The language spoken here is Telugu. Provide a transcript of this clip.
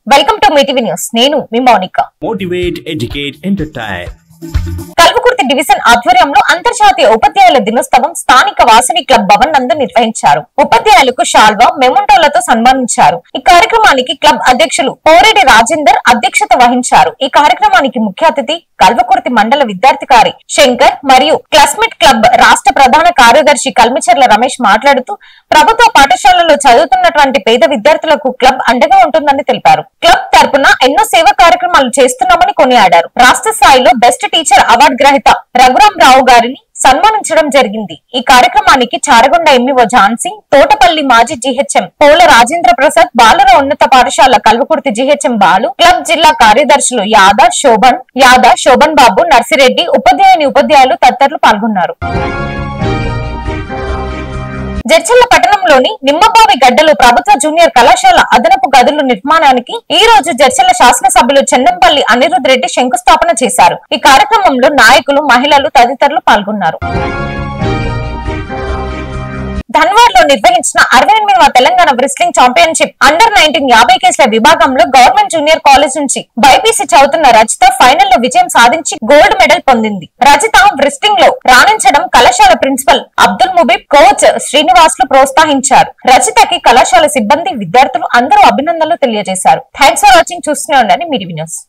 వెల్కమ్ టు మీటీవీ న్యూస్ నేను మీ Mounika motivate, educate, entertain. Kalwakurthy division ఆధ్వర్యంలో అంతర్జాతీయ ఉపాధ్యాయుల దినోత్సవం స్థానిక వాసవి క్లబ్ భవన్ నందు నిర్వహించారు ఉపాధ్యాయులకు షాల్వా మెమంటోలతో సన్మానించారు ఈ కార్యక్రమానికి క్లబ్ అధ్యక్షులు పోరెడి రాజేందర్ అధ్యక్షత వహించారు ఈ కార్యక్రమానికి ముఖ్య అతిథి కల్వకుర్తి మండల విద్యార్థికారి శంకర్ మరియు క్లాస్మేట్ క్లబ్ రాష్ట్ర ప్రధాన కార్యదర్శి కల్మిచర్ల రమేష్ మాట్లాడుతూ ప్రభుత్వ పాఠశాలలో చదువుతున్నటువంటి పేద విద్యార్థులకు క్లబ్ అండగా ఉంటుందని తెలిపారు క్లబ్ తరపున ఎన్నో సేవా కార్యక్రమాలు చేస్తున్నామని కొనియాడారు రాష్ట్ర స్థాయిలో బెస్ట్ టీచర్ అవార్డు గ్రహీత రఘురాం రావు గారిని సన్మానించడం జరిగింది ఈ కార్యక్రమానికి చారగొండ ఎంఈఓ ఝాన్సీ తోటపల్లి మాజీ జీహెచ్ఎం పోల రాజేంద్ర ప్రసాద్ బాలుర ఉన్నత పాఠశాల కల్వకుర్తి జీహెచ్ఎం బాలు క్లబ్ జిల్లా కార్యదర్శులు యాదా శోభన్ యాదా శోభన్ బాబు నర్సిరెడ్డి ఉపాధ్యాయుని ఉపాధ్యాయులు తదితరులు పాల్గొన్నారు జడ్చల్ల పట్టణంలోని నిమ్మబావి గడ్డలో ప్రభుత్వ జూనియర్ కళాశాల అదనపు గదుల నిర్మాణానికి ఈ రోజు జడ్చల్ల శాసనసభ్యులు చెన్నంపల్లి అనిరుద్ రెడ్డి శంకుస్థాపన చేశారు ఈ కార్యక్రమంలో నాయకులు మహిళలు తదితరులు పాల్గొన్నారు ధన్వాడ్ లో నిర్వహించిన అరవై ఎనిమిదవ Telangana wrestling championship under nineteen యాభై కేసుల విభాగంలో గవర్నమెంట్ జూనియర్ కాలేజ్ నుంచి బైపీసీ చదువుతున్న రజిత ఫైనల్ లో విజయం సాధించి గోల్డ్ మెడల్ పొందింది రజిత రెస్లింగ్ లో రాణించడం కళాశాల ప్రిన్సిపల్ అబ్దుల్ ముబీబ్ కోచ్ శ్రీనివాస్ లు ప్రోత్సహించారు రజితకి కళాశాల సిబ్బంది విద్యార్థులు అందరూ అభినందనలు తెలియజేశారు థ్యాంక్స్ ఫర్ వాచింగ్ చూస్తూనే ఉండండి మీరు న్యూస్